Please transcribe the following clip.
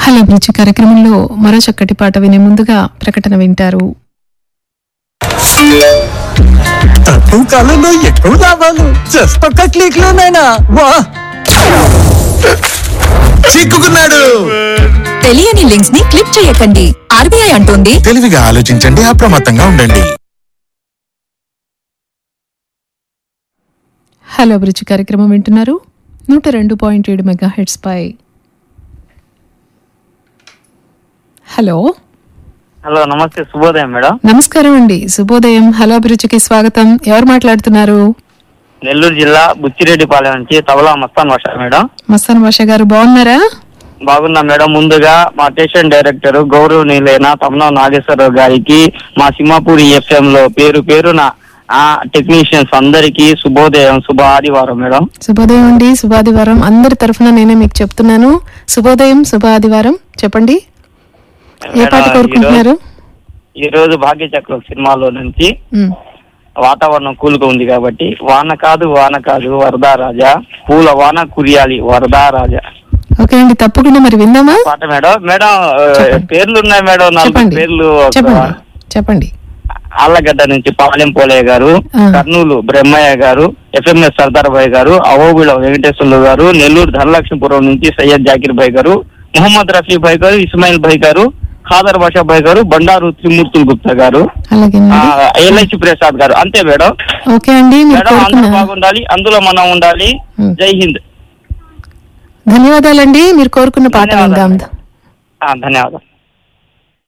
Hello bridge కార్యక్రమంలో మరో చక్కటి పాట వినే ముందుగా ప్రకటన వింటారు తక్కువ కాలంలో ఎక్కువ లాభాలు జస్ట్ ఒక్క క్లిక్ లోనైనా వా చిక్కుకున్నాడు తెలియని లింక్స్ ని క్లిక్ చేయకండి ఆర్బీఐ అంటోంది తెలివిగా ఆలోచించండి అప్రమత్తంగా ఉండండి హలో బ్రిడ్జి కార్యక్రమం వింటున్నారు నూట రెండు పాయింట్ ఏడు మెగా హెడ్స్ పై హలో హలో నమస్తే శుభోదయం మేడం నమస్కారం అండి శుభోదయం హలో అభిరుచికి స్వాగతం ఎవరు మాట్లాడుతున్నారు నెల్లూరు జిల్లా బుచ్చిరెడ్డిపాలెం నుంచి తబలా మస్తాన్ వర్ష మేడం మస్తాన్ భాష గారు బాగున్నారా బాగున్నా మేడం ముందుగా మా స్టేషన్ డైరెక్టర్ గౌరవనీయులైన తమనా నాగేశ్వరరావు గారికి మా సింహాపూరి ఎఫ్ఎం లో పేరు పేరున ఆ టెక్నీషియన్స్ అందరికీ శుభోదయం శుభ ఆదివారం మేడం శుభోదయం అండి శుభాదివారం అందరి తరఫున నేనే మీకు చెప్తున్నాను శుభోదయం శుభ ఆదివారం చెప్పండి ఏ పాట మేడం, కోరుకుంటున్నారు ఈ రోజు భాగ్యచక్రం సినిమాలో నుంచి ఉమ్, వాతావరణం కూల్గా ఉంది కాబట్టి వాన కాదు వాన కాదు వరదా రాజా పూల వాన కురియాలి వరదా రాజా ఓకే అండి తప్పకుండా మరి విందామా పాట మేడం మేడం ఆ, చెప్పండి. పేర్లు ఉన్నాయి మేడం నాలుగు చెప్పండి పేర్లు ఒక చెప్పండి చెప్పండి ఆళ్లగడ్డ నుంచి పాలెం పోలయ్య గారు ఆ. కర్నూలు బ్రహ్మయ్య గారు ఎఫ్ఎంఎస్ సర్దార్ భాయ్ గారు అవోబిళ వెంకటేశ్వర్లు గారు నెల్లూరు ధనలక్ష్మీపురం నుంచి సయ్యద్ జాకిర్ భాయ్ గారు మొహమ్మద్ రఫీ భాయ్ గారు ఇస్మాయిల్ భాయ్ గారు ఖాదర్ బాషా భాయ్ గారు బండారు త్రిమూర్తులు గుప్తా గారు అలాగేనండి ఎల్ఐసి ప్రసాద్ గారు అంతే మేడం ఓకే అండి మీరు మేడం అందరూ కోరుకున్న బాగుండాలి అందులో మనం ఉండాలి ఉం. జై హింద్ ధన్యవాదాలండి మీరు కోరుకున్న పాట ధన్యవాదాలు. విందాం ఆ, ధన్యవాదాలు